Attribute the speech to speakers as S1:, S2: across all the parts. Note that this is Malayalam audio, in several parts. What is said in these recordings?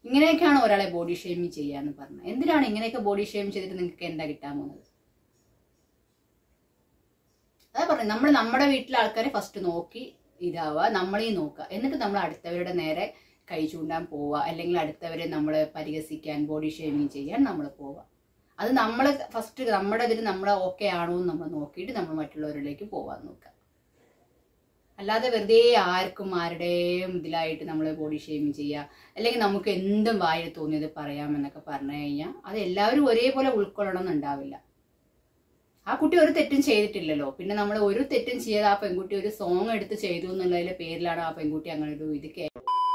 S1: ഇങ്ങനെയൊക്കെയാണ് ഒരാളെ ബോഡി ഷേമിങ് ചെയ്യാന്ന് പറഞ്ഞത് എന്തിനാണ് ഇങ്ങനെയൊക്കെ ബോഡി ഷേം ചെയ്തിട്ട് നിങ്ങൾക്ക് എന്താ കിട്ടാൻ പോകുന്നത് അതാ പറഞ്ഞത് നമ്മൾ നമ്മുടെ വീട്ടിലെ ആൾക്കാരെ ഫസ്റ്റ് നോക്കി ഇതാവുക നമ്മളെയും നോക്കുക എന്നിട്ട് നമ്മൾ അടുത്തവരുടെ നേരെ കൈ ചൂണ്ടാൻ പോവുക അല്ലെങ്കിൽ അടുത്തവരെ നമ്മൾ പരിഹസിക്കാൻ ബോഡി ഷേമിങ് ചെയ്യാൻ നമ്മൾ പോവുക അത് നമ്മൾ ഫസ്റ്റ് നമ്മുടെ ഇതിൽ നമ്മൾ ഓക്കെ ആണോ എന്ന് നമ്മൾ നോക്കിയിട്ട് നമ്മൾ മറ്റുള്ളവരിലേക്ക് പോവാൻ നോക്കുക അല്ലാതെ വെറുതെ ആർക്കും ആരുടെയും ഇതിലായിട്ട് നമ്മൾ ബോഡി ഷേമിങ് ചെയ്യുക അല്ലെങ്കിൽ നമുക്ക് എന്തും വായിൽ തോന്നിയത് പറയാമെന്നൊക്കെ പറഞ്ഞു കഴിഞ്ഞാൽ അത് എല്ലാവരും ഒരേപോലെ ഉൾക്കൊള്ളണം എന്നുണ്ടാവില്ല ആ കുട്ടി ഒരു തെറ്റും ചെയ്തിട്ടില്ലല്ലോ പിന്നെ നമ്മൾ ഒരു തെറ്റും ചെയ്യാതെ ആ പെൺകുട്ടി ഒരു സോങ് എടുത്ത് ചെയ്തു എന്നുള്ളതിന്റെ പേരിലാണ് ആ പെൺകുട്ടി അങ്ങനെ ഒരു ഇത് കേ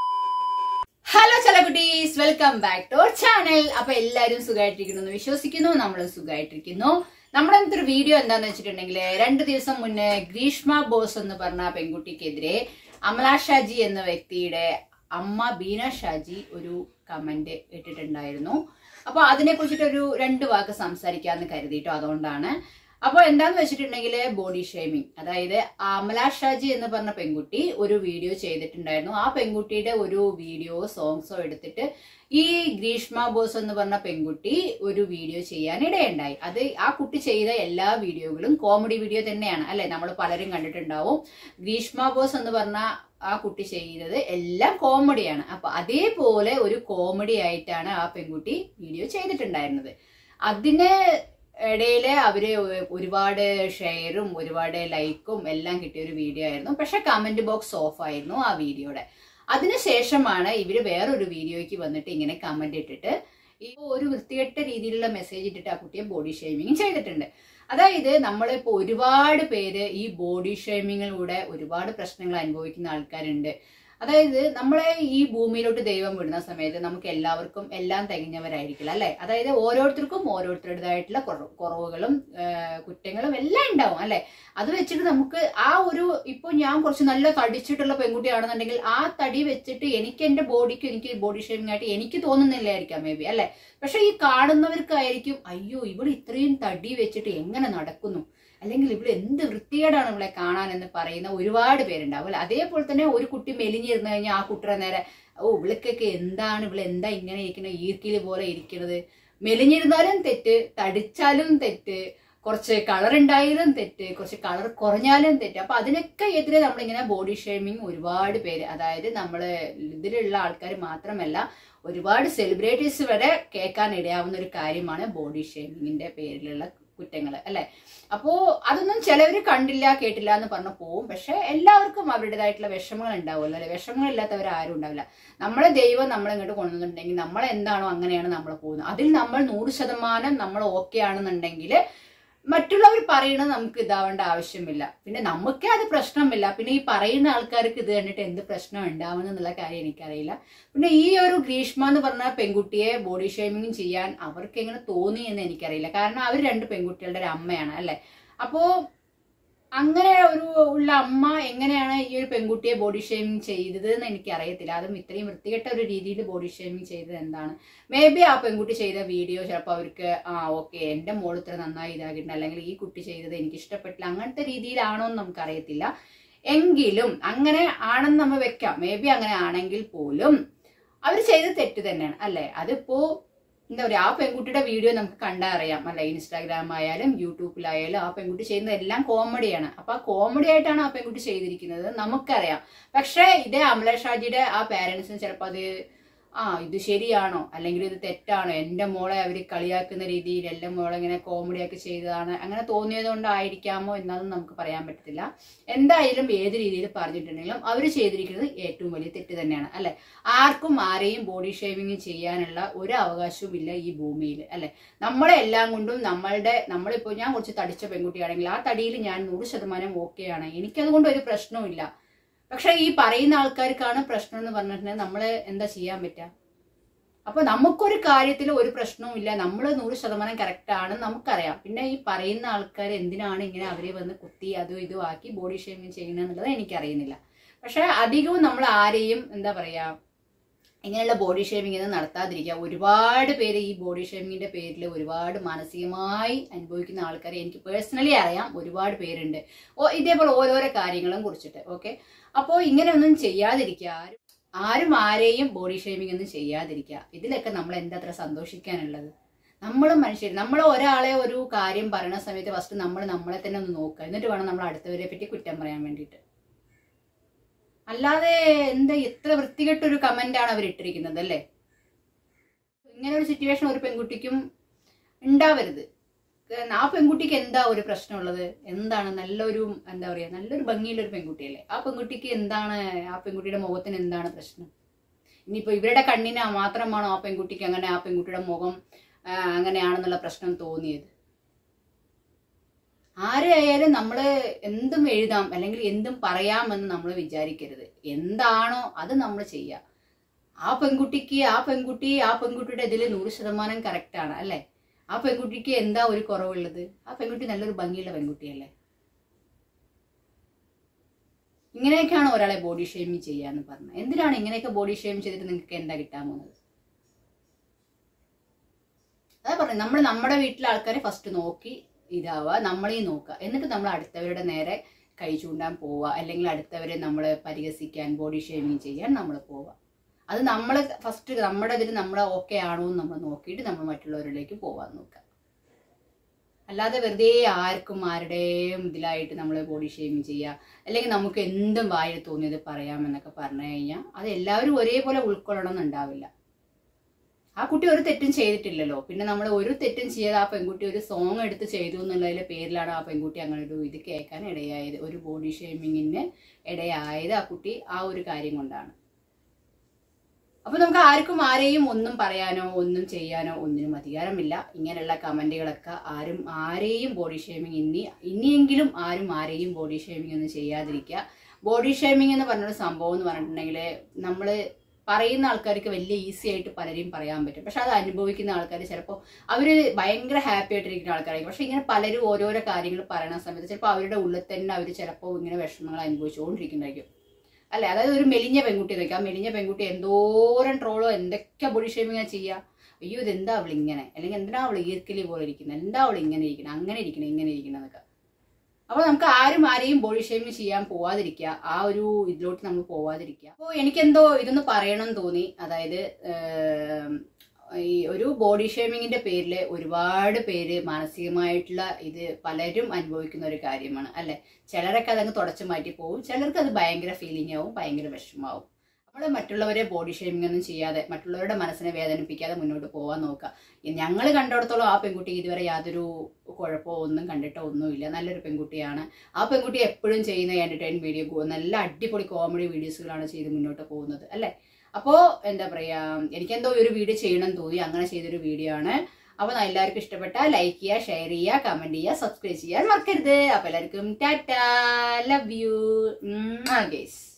S1: ഹലോ ചലകുട്ടീസ് welcome back to our channel അപ്പൊ എല്ലാവരും സുഖമായിട്ടിരിക്കുന്നു എന്ന് വിശ്വസിക്കുന്നു നമ്മൾ സുഖമായിട്ടിരിക്കുന്നു നമ്മുടെ ഇന്നത്തെ ഒരു വീഡിയോ എന്താന്ന് വെച്ചിട്ടുണ്ടെങ്കിൽ രണ്ട് ദിവസം മുന്നേ ഗ്രീഷ്മ ബോസ് എന്ന് പറഞ്ഞ ആ പെൺകുട്ടിക്കെതിരെ അമല ഷാജി എന്ന വ്യക്തിയുടെ അമ്മ ബീന ഷാജി ഒരു കമന്റ് ഇട്ടിട്ടുണ്ടായിരുന്നു അപ്പൊ അതിനെ കുറിച്ചിട്ടൊരു രണ്ട് വാക്ക് സംസാരിക്കാന്ന് കരുതിട്ടോ അതുകൊണ്ടാണ് അപ്പോൾ എന്താന്ന് വെച്ചിട്ടുണ്ടെങ്കിൽ ബോഡി ഷേമിങ് അതായത് അമല ഷാജി എന്ന് പറഞ്ഞ പെൺകുട്ടി ഒരു വീഡിയോ ചെയ്തിട്ടുണ്ടായിരുന്നു ആ പെൺകുട്ടിയുടെ ഒരു വീഡിയോ സോങ്സോ എടുത്തിട്ട് ഈ ഗ്രീഷ്മ ബോസ് എന്ന് പറഞ്ഞ പെൺകുട്ടി ഒരു വീഡിയോ ചെയ്യാൻ ഇടയുണ്ടായി അത് ആ കുട്ടി ചെയ്ത എല്ലാ വീഡിയോകളും കോമഡി വീഡിയോ തന്നെയാണ് അല്ലെ നമ്മൾ പലരും കണ്ടിട്ടുണ്ടാവും ഗ്രീഷ്മ ബോസ് എന്ന് പറഞ്ഞ ആ കുട്ടി ചെയ്തത് എല്ലാം കോമഡിയാണ് അപ്പൊ അതേപോലെ ഒരു കോമഡി ആയിട്ടാണ് ആ പെൺകുട്ടി വീഡിയോ ചെയ്തിട്ടുണ്ടായിരുന്നത് അതിന് ഇടയില് അവര് ഒരുപാട് ഷെയറും ഒരുപാട് ലൈക്കും എല്ലാം കിട്ടിയ ഒരു വീഡിയോ ആയിരുന്നു പക്ഷെ കമന്റ് ബോക്സ് ഓഫ് ആയിരുന്നു ആ വീഡിയോയുടെ അതിനുശേഷമാണ് ഇവര് വേറൊരു വീഡിയോയ്ക്ക് വന്നിട്ട് ഇങ്ങനെ കമന്റ് ഇട്ടിട്ട് ഈ ഒരു വൃത്തികെട്ട രീതിയിലുള്ള മെസ്സേജ് ഇട്ടിട്ട് ആ കുട്ടിയെ ബോഡി ഷേമിങ് ചെയ്തിട്ടുണ്ട് അതായത് നമ്മളിപ്പോ ഒരുപാട് പേര് ഈ ബോഡി ഷേമിങ്ങിലൂടെ ഒരുപാട് പ്രശ്നങ്ങൾ അനുഭവിക്കുന്ന ആൾക്കാരുണ്ട് അതായത് നമ്മളെ ഈ ഭൂമിയിലോട്ട് ദൈവം വിടുന്ന സമയത്ത് നമുക്ക് എല്ലാവർക്കും എല്ലാം തികഞ്ഞവരായിരിക്കില്ല അല്ലെ അതായത് ഓരോരുത്തർക്കും ഓരോരുത്തരുടേതായിട്ടുള്ള കുറ- കുറവുകളും ആ, കുറ്റങ്ങളും എല്ലാം ഉണ്ടാവും അല്ലെ അത് വെച്ചിട്ട് നമുക്ക് ആ ഒരു ഇപ്പൊ ഞാൻ കുറച്ച് നല്ല തടിച്ചിട്ടുള്ള പെൺകുട്ടിയാണെന്നുണ്ടെങ്കിൽ ആ തടി വെച്ചിട്ട് എനിക്ക് എന്റെ ബോഡിക്ക് എനിക്ക് ബോഡി ഷേമിംഗ് ആയിട്ട് എനിക്ക് തോന്നുന്നില്ലായിരിക്കാം മേ ബി അല്ലെ പക്ഷെ ഈ കാണുന്നവർക്കായിരിക്കും അയ്യോ ഇവിടെ ഇത്രയും തടി വെച്ചിട്ട് എങ്ങനെ നടക്കുന്നു അല്ലെങ്കിൽ ഇവിടെ എന്ത് വൃത്തികേടാണ് ഇവിടെ കാണാൻ എന്ന് പറയുന്ന ഒരുപാട് പേരുണ്ടാവും അല്ലെ അതേപോലെ തന്നെ ഒരു കുട്ടി മെലിഞ്ഞിരുന്നു കഴിഞ്ഞാൽ ആ കുട്ടിയുടെ നേരെ ഓ ഇവിളക്കൊക്കെ എന്താണ് ഇവിടെ എന്താ ഇങ്ങനെ ഇരിക്കുന്നത് ഈർക്കില് പോലെ ഇരിക്കുന്നത് മെലിഞ്ഞിരുന്നാലും തെറ്റ് തടിച്ചാലും തെറ്റ് കുറച്ച് കളർ ഉണ്ടായാലും തെറ്റ് കുറച്ച് കളർ കുറഞ്ഞാലും തെറ്റ് അപ്പൊ അതിനൊക്കെ എതിരെ നമ്മളിങ്ങനെ ബോഡി ഷേമിങ് ഒരുപാട് പേര് അതായത് നമ്മള് ഇതിലുള്ള ആൾക്കാർ മാത്രമല്ല ഒരുപാട് സെലിബ്രിറ്റീസ് വരെ കേൾക്കാൻ ഇടയാവുന്ന ഒരു കാര്യമാണ് ബോഡി ഷേമിങ്ങിന്റെ പേരിലുള്ള കുറ്റങ്ങൾ അല്ലെ അപ്പോ അതൊന്നും ചിലവര് കണ്ടില്ല കേട്ടില്ല എന്ന് പറഞ്ഞു പോവും പക്ഷെ എല്ലാവർക്കും അവരുടേതായിട്ടുള്ള വിഷമങ്ങൾ ഉണ്ടാവുമല്ലോ അല്ലെ വിഷമങ്ങൾ ഇല്ലാത്തവർ ആരും ഉണ്ടാവില്ല നമ്മളെ ദൈവം നമ്മളെ ഇങ്ങോട്ട് കൊണ്ടുവന്നിട്ടുണ്ടെങ്കിൽ നമ്മൾ എന്താണോ അങ്ങനെയാണ് നമ്മൾ പോകുന്നത് അതിൽ നമ്മൾ നൂറ് ശതമാനം നമ്മൾ ഓക്കെ ആണെന്നുണ്ടെങ്കിൽ മറ്റുള്ളവർ പറയുന്നത് നമുക്ക് ഇതാവേണ്ട ആവശ്യമില്ല പിന്നെ നമുക്കേ അത് പ്രശ്നമില്ല പിന്നെ ഈ പറയുന്ന ആൾക്കാർക്ക് ഇത് കണ്ടിട്ട് എന്ത് പ്രശ്നം ഉണ്ടാവുന്നു എന്നുള്ള കാര്യം എനിക്കറിയില്ല പിന്നെ ഈ ഒരു ഗ്രീഷ്മ എന്ന് പറഞ്ഞ പെൺകുട്ടിയെ ബോഡി ഷേമിങ് ചെയ്യാൻ അവർക്ക് എങ്ങനെ തോന്നി എന്ന് എനിക്കറിയില്ല കാരണം അവർ രണ്ട് പെൺകുട്ടികളുടെ ഒരു അമ്മയാണ് അല്ലെ അപ്പോ അങ്ങനെ ഒരു ഉള്ള അമ്മ എങ്ങനെയാണ് ഈ ഒരു പെൺകുട്ടിയെ ബോഡി ഷേമിങ് ചെയ്തത് എന്ന് എനിക്ക് അറിയത്തില്ല അതും ഇത്രയും വൃത്തികെട്ട ഒരു രീതിയിൽ ബോഡി ഷേമിങ് ചെയ്തത് എന്താണ് മേ ബി ആ പെൺകുട്ടി ചെയ്ത വീഡിയോ ചിലപ്പോൾ അവർക്ക് ആ ഓക്കെ എന്റെ മോൾ ഇത്ര നന്നായി ഇതാക്കിയിട്ടുണ്ട് അല്ലെങ്കിൽ ഈ കുട്ടി ചെയ്തത് എനിക്ക് ഇഷ്ടപ്പെട്ടില്ല അങ്ങനത്തെ രീതിയിലാണോ എന്ന് നമുക്കറിയത്തില്ല എങ്കിലും അങ്ങനെ ആണെന്ന് നമ്മൾ വെക്കാം മേ ബി അങ്ങനെ ആണെങ്കിൽ പോലും അവർ ചെയ്ത് തെറ്റ് തന്നെയാണ് അല്ലെ അതിപ്പോ എന്താ പറയാ ആ പെൺകുട്ടിയുടെ വീഡിയോ നമുക്ക് കണ്ടാ അറിയാം അല്ലെ ഇൻസ്റ്റാഗ്രാം ആയാലും യൂട്യൂബിലായാലും ആ പെൺകുട്ടി ചെയ്യുന്നത് എല്ലാം കോമഡിയാണ് അപ്പൊ ആ കോമഡി ആയിട്ടാണ് ആ പെൺകുട്ടി ചെയ്തിരിക്കുന്നത് നമുക്കറിയാം പക്ഷേ ഇതേ അമല ഷാജിയുടെ ആ പാരന്റ്സിന് ചിലപ്പോൾ അത് ആ ഇത് ശരിയാണോ അല്ലെങ്കിൽ ഇത് തെറ്റാണോ എന്റെ മോളെ അവർ കളിയാക്കുന്ന രീതിയിൽ എന്റെ മോളെ ഇങ്ങനെ കോമഡിയൊക്കെ ചെയ്തതാണ് അങ്ങനെ തോന്നിയത് കൊണ്ടായിരിക്കാമോ എന്നതൊന്നും നമുക്ക് പറയാൻ പറ്റത്തില്ല എന്തായാലും ഏത് രീതിയിൽ പറഞ്ഞിട്ടുണ്ടെങ്കിലും അവർ ചെയ്തിരിക്കുന്നത് ഏറ്റവും വലിയ തെറ്റ് തന്നെയാണ് അല്ലെ ആർക്കും ആരെയും ബോഡി ഷേവിങ് ചെയ്യാനുള്ള ഒരു അവകാശവും ഇല്ല ഈ ഭൂമിയിൽ അല്ലെ നമ്മളെ എല്ലാം കൊണ്ടും നമ്മളുടെ നമ്മളിപ്പോ ഞാൻ കുറച്ച് തടിച്ച പെൺകുട്ടിയാണെങ്കിൽ ആ തടിയിൽ ഞാൻ നൂറ് ശതമാനം ഓക്കെയാണ് എനിക്കതുകൊണ്ട് ഒരു പ്രശ്നവുമില്ല പക്ഷെ ഈ പറയുന്ന ആൾക്കാർക്കാണ് പ്രശ്നം എന്ന് പറഞ്ഞിട്ടുണ്ടെങ്കിൽ നമ്മൾ എന്താ ചെയ്യാൻ പറ്റുക അപ്പൊ നമുക്കൊരു കാര്യത്തിൽ ഒരു പ്രശ്നവും ഇല്ല നമ്മൾ നൂറ് ശതമാനം കറക്റ്റ് ആണ് നമുക്കറിയാം പിന്നെ ഈ പറയുന്ന ആൾക്കാർ എന്തിനാണ് ഇങ്ങനെ അവരെ വന്ന് കുത്തി അതും ഇതും ആക്കി ബോഡി ഷേമിങ് ചെയ്യണമെന്നുള്ളത് എനിക്കറിയുന്നില്ല പക്ഷെ അധികവും നമ്മൾ ആരെയും എന്താ പറയാ ഇങ്ങനെയുള്ള ബോഡി ഷേമിംഗ് ഒന്നും നടത്താതിരിക്കുക ഒരുപാട് പേര് ഈ ബോഡി ഷേമിങ്ങിന്റെ പേരിൽ ഒരുപാട് മാനസികമായി അനുഭവിക്കുന്ന ആൾക്കാരെ എനിക്ക് പേഴ്സണലി അറിയാം ഒരുപാട് പേരുണ്ട് ഓ ഇതേപോലെ ഓരോരോ കാര്യങ്ങളും കുറിച്ചിട്ട് ഓക്കെ അപ്പോൾ ഇങ്ങനെയൊന്നും ചെയ്യാതിരിക്കുക ആരും ആരും ആരെയും ബോഡി ഷേമിംഗ് ഒന്നും ചെയ്യാതിരിക്കുക ഇതിലൊക്കെ നമ്മൾ എന്താ അത്ര സന്തോഷിക്കാനുള്ളത് നമ്മൾ മനുഷ്യർ നമ്മൾ ഒരാളെ ഒരു കാര്യം പറയുന്ന സമയത്ത് ഫസ്റ്റ് നമ്മൾ നമ്മളെ തന്നെ ഒന്ന് നോക്കുക എന്നിട്ട് വേണം നമ്മൾ അടുത്തവരെ പറ്റി കുറ്റം പറയാൻ വേണ്ടിയിട്ട് അല്ലാതെ എന്താ എത്ര വൃത്തികെട്ടൊരു കമന്റ് ആണ് അവർ ഇട്ടിരിക്കുന്നത് അല്ലേ ഇങ്ങനെ ഒരു സിറ്റുവേഷൻ ഒരു പെൺകുട്ടിക്കും ഉണ്ടാവരുത് കാരണം ആ പെൺകുട്ടിക്ക് എന്താ ഒരു പ്രശ്നമുള്ളത് എന്താണ് നല്ലൊരു എന്താ പറയാ നല്ലൊരു ഭംഗിയുള്ള ഒരു പെൺകുട്ടിയല്ലേ ആ പെൺകുട്ടിക്ക് എന്താണ് ആ പെൺകുട്ടിയുടെ മുഖത്തിന് എന്താണ് പ്രശ്നം ഇനിയിപ്പോ ഇവരുടെ കണ്ണിന് മാത്രമാണോ ആ പെൺകുട്ടിക്ക് അങ്ങനെ ആ പെൺകുട്ടിയുടെ മുഖം ആ, അങ്ങനെയാണെന്നുള്ള പ്രശ്നം തോന്നിയത് ആരെയായാലും നമ്മൾ എന്തും എഴുതാം അല്ലെങ്കിൽ എന്തും പറയാമെന്ന് നമ്മൾ വിചാരിക്കരുത് എന്താണോ അത് നമ്മൾ ചെയ്യുക ആ പെൺകുട്ടിക്ക് ആ പെൺകുട്ടി ആ പെൺകുട്ടിയുടെ ഇതിൽ നൂറ് ശതമാനം കറക്റ്റ് ആണ് അല്ലേ ആ പെൺകുട്ടിക്ക് എന്താ ഒരു കുറവുള്ളത് ആ പെൺകുട്ടി നല്ലൊരു ഭംഗിയുള്ള പെൺകുട്ടിയല്ലേ ഇങ്ങനെയൊക്കെയാണ് ഒരാളെ ബോഡി ഷെയിമിങ് ചെയ്യാന്ന് പറഞ്ഞത് എന്തിനാണ് ഇങ്ങനെയൊക്കെ ബോഡി ഷെയിം ചെയ്തിട്ട് നിങ്ങൾക്ക് എന്താ കിട്ടാൻ പോകുന്നത് അതാ പറഞ്ഞത് നമ്മൾ നമ്മുടെ വീട്ടിലെ ആൾക്കാരെ ഫസ്റ്റ് നോക്കി ഇതാവുക നമ്മളെയും നോക്കുക എന്നിട്ട് നമ്മൾ അടുത്തവരുടെ നേരെ കൈ ചൂണ്ടാൻ പോവുക അല്ലെങ്കിൽ അടുത്തവരെ നമ്മൾ പരിഹസിക്കാൻ ബോഡി ഷേമിങ് ചെയ്യാൻ നമ്മൾ പോവുക അത് നമ്മൾ ഫസ്റ്റ് നമ്മുടെ ഇതിൽ നമ്മൾ ഓക്കെ ആണോ എന്ന് നമ്മൾ നോക്കിയിട്ട് നമ്മൾ മറ്റുള്ളവരിലേക്ക് പോവാൻ നോക്കുക അല്ലാതെ വെറുതെ ആർക്കും ആരുടെയും ഇതിലായിട്ട് നമ്മൾ ബോഡി ഷേമിങ് ചെയ്യുക അല്ലെങ്കിൽ നമുക്ക് എന്തും വായിൽ തോന്നിയത് പറയാമെന്നൊക്കെ പറഞ്ഞു കഴിഞ്ഞാൽ അത് എല്ലാവരും ഒരേപോലെ ഉൾക്കൊള്ളണം എന്നുണ്ടാവില്ല ആ കുട്ടി ഒരു തെറ്റും ചെയ്തിട്ടില്ലല്ലോ പിന്നെ നമ്മൾ ഒരു തെറ്റും ചെയ്യാതെ ആ പെൺകുട്ടി ഒരു സോങ് എടുത്ത് ചെയ്തു എന്നുള്ളതിന്റെ പേരിലാണ് ആ പെൺകുട്ടി അങ്ങനെ ഒരു ഇത് കേൾക്കാൻ ഇടയായത് ഒരു ബോഡി ഷേമിങ്ങിന് ഇടയായത് ആ കുട്ടി ആ ഒരു കാര്യം കൊണ്ടാണ് അപ്പൊ നമുക്ക് ആർക്കും ആരെയും ഒന്നും പറയാനോ ഒന്നും ചെയ്യാനോ ഒന്നിനും അധികാരമില്ല ഇങ്ങനെയുള്ള കമന്റുകളൊക്കെ ആരും ആരെയും ബോഡി ഷേമിങ് ഇനി ഇനിയെങ്കിലും ആരും ആരെയും ബോഡി ഷേമിങ് ഒന്നും ചെയ്യാതിരിക്കുക ബോഡി ഷേമിങ് എന്ന് പറഞ്ഞൊരു സംഭവം എന്ന് പറഞ്ഞിട്ടുണ്ടെങ്കിൽ നമ്മൾ പറയുന്ന ആൾക്കാർക്ക് വലിയ ഈസി ആയിട്ട് പലരെയും പറയാൻ പറ്റും പക്ഷെ അത് അനുഭവിക്കുന്ന ആൾക്കാർ ചിലപ്പോൾ അവർ ഭയങ്കര ഹാപ്പി ആയിട്ടിരിക്കുന്ന ആൾക്കാരായിരിക്കും പക്ഷെ ഇങ്ങനെ പലരും ഓരോരോ കാര്യങ്ങൾ പറയുന്ന സമയത്ത് ചിലപ്പോൾ അവരുടെ ഉള്ളിൽ തന്നെ അവർ ചിലപ്പോൾ ഇങ്ങനെ വിഷമങ്ങൾ അനുഭവിച്ചുകൊണ്ടിരിക്കുന്നതായിരിക്കും അല്ലെ അതായത് ഒരു മെലിഞ്ഞ പെൺകുട്ടി നോക്കാം ആ മെലിഞ്ഞ പെൺകുട്ടി എന്തോരം ട്രോളോ എന്തൊക്കെ ബോഡി ഷേമിങ് ചെയ്യുക അയ്യോ ഇത് എന്താ അവൾ ഇങ്ങനെ അല്ലെങ്കിൽ എന്തിനാ അവൾ ഈർക്കലി പോലെ ഇരിക്കുന്നത് എന്താ അവൾ ഇങ്ങനെ ഇരിക്കണം അങ്ങനെ ഇരിക്കണം ഇങ്ങനെ ഇരിക്കണം എന്നൊക്കെ അപ്പോൾ നമുക്ക് ആരും ആരെയും ബോഡി ഷേമിങ് ചെയ്യാൻ പോവാതിരിക്കുക ആ ഒരു ഇതിലോട്ട് നമ്മൾ പോവാതിരിക്കുക അപ്പോൾ എനിക്കെന്തോ ഇതൊന്ന് പറയണം തോന്നി അതായത് ഏം, ഈ ഒരു ബോഡി ഷേമിങ്ങിന്റെ പേരിൽ ഒരുപാട് പേര് മാനസികമായിട്ടുള്ള ഇത് പലരും അനുഭവിക്കുന്ന ഒരു കാര്യമാണ് അല്ലെ ചിലരൊക്കെ അതങ്ങ് തുടച്ചു മാറ്റി പോകും ചിലർക്ക് അത് ഭയങ്കര ഫീലിംഗ് ആവും ഭയങ്കര വിഷമാവും നമ്മൾ മറ്റുള്ളവരെ ബോഡി ഷേമിംഗ് ഒന്നും ചെയ്യാതെ മറ്റുള്ളവരുടെ മനസ്സിനെ വേദനിപ്പിക്കാതെ മുന്നോട്ട് പോകാൻ നോക്കുക ഞങ്ങൾ കണ്ടിടത്തോളം ആ പെൺകുട്ടി ഇതുവരെ യാതൊരു കുഴപ്പമോ ഒന്നും കണ്ടിട്ടോ ഒന്നുമില്ല നല്ലൊരു പെൺകുട്ടിയാണ് ആ പെൺകുട്ടി എപ്പോഴും ചെയ്യുന്ന എന്റർടൈൻ വീഡിയോ നല്ല അടിപൊളി കോമഡി വീഡിയോസുകളാണ് ചെയ്ത് മുന്നോട്ട് പോകുന്നത് അല്ലേ അപ്പോൾ എന്താ പറയാ എനിക്കെന്തോ ഒരു വീഡിയോ ചെയ്യണം എന്ന് തോന്നി അങ്ങനെ ചെയ്തൊരു വീഡിയോ ആണ് അപ്പോൾ എല്ലാവർക്കും ഇഷ്ടപ്പെട്ടാൽ ലൈക്ക് ചെയ്യുക ഷെയർ ചെയ്യുക കമന്റ് ചെയ്യുക സബ്സ്ക്രൈബ് ചെയ്യാൻ മറക്കരുത് അപ്പോൾ എല്ലാവർക്കും ടാറ്റ ലവ് യു ഗേസ്